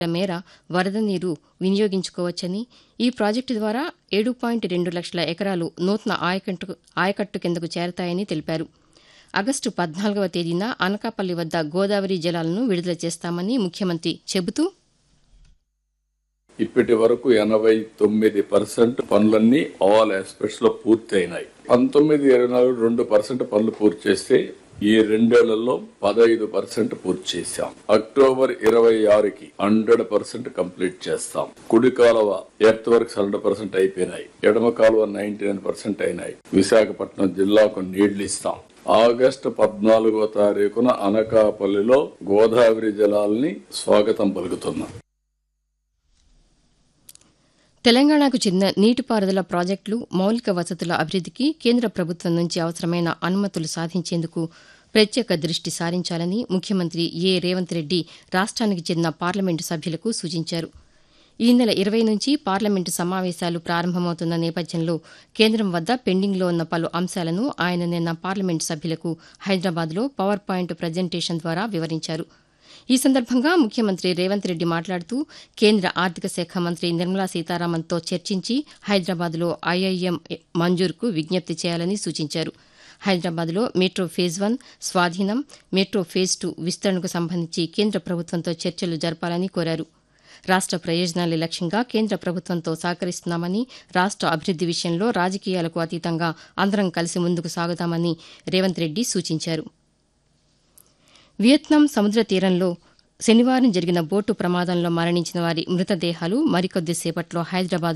మేర వరద నీరు వినియోగించుకోవచ్చని ఈ ప్రాజెక్టు ద్వారా ఏడు పాయింట్ రెండు లక్షల ఎకరాలు నూతన ఆయకట్టు ఆయకట్టు కిందకు చేరతాయని తెలిపారు ఆగస్టు పద్నాలుగవ తేదీన అనకాపల్లి వద్ద గోదావరి జలాలను విడుదల చేస్తామని ముఖ్యమంత్రి చెబుతూ ఇప్పటి వరకు ఎనభై తొమ్మిది పర్సెంట్ పనులన్నీ ఆల్ ఆస్పెక్ట్స్ లో పూర్తి అయినాయి పంతొమ్మిది ఇరవై నాలుగు రెండు పర్సెంట్ పనులు పూర్తి చేస్తే ఈ రెండేళ్లలో పదహైదు పర్సెంట్ పూర్తి చేశాం అక్టోబర్ ఇరవై ఆరుకి హండ్రెడ్ పర్సెంట్ కంప్లీట్ చేస్తాం కుడి కాలువ ఎర్త్ వర్క్స్ హండ్రెడ్ పర్సెంట్ అయిపోయినాయి ఎడమ కాలువ నైన్టీ నైన్ పర్సెంట్ అయినాయి విశాఖపట్నం జిల్లాకు నీళ్లు ఇస్తాం ఆగస్టు పద్నాలుగో తారీఖున అనకాపల్లిలో గోదావరి జలాల్ని స్వాగతం పలుకుతున్నాం తెలంగాణకు చెందిన నీటిపారుదల ప్రాజెక్టులు మౌలిక వసతుల అభివృద్దికి కేంద్ర ప్రభుత్వం నుంచి అవసరమైన అనుమతులు సాధించేందుకు ప్రత్యేక దృష్టి సారించాలని ముఖ్యమంత్రి ఏ రేవంత్ రెడ్డి రాష్ట్రానికి చెందిన పార్లమెంటు సభ్యులకు సూచించారు ఈ నెల ఇరవై నుంచి పార్లమెంటు సమావేశాలు ప్రారంభమవుతున్న నేపథ్యంలో కేంద్రం వద్ద పెండింగ్లో ఉన్న పలు అంశాలను ఆయన నిన్న పార్లమెంటు సభ్యులకు హైదరాబాద్లో పవర్ పాయింట్ ప్రజెంటేషన్ ద్వారా వివరించారు ఈ సందర్భంగా ముఖ్యమంత్రి రేవంత్ రెడ్డి మాట్లాడుతూ కేంద్ర ఆర్థిక శాఖ మంత్రి నిర్మలా సీతారామన్తో చర్చించి హైదరాబాద్లో ఐఐఎం మంజూరుకు విజ్ఞప్తి చేయాలని సూచించారు హైదరాబాద్లో మెట్రో ఫేజ్ వన్ స్వాధీనం మెట్రో ఫేజ్ టూ విస్తరణకు సంబంధించి కేంద్ర ప్రభుత్వంతో చర్చలు జరపాలని కోరారు రాష్ట ప్రయోజనాలే లక్ష్యంగా కేంద్ర ప్రభుత్వంతో సహకరిస్తున్నామని రాష్ట అభివృద్ది విషయంలో రాజకీయాలకు అతీతంగా అందరం కలిసి ముందుకు సాగుతామని రేవంత్ రెడ్డి సూచించారు వియత్నాం సముద్ర తీరంలో శనివారం జరిగిన బోటు ప్రమాదంలో మరణించిన వారి మృతదేహాలు మరికొద్దిసేపట్లో హైదరాబాద్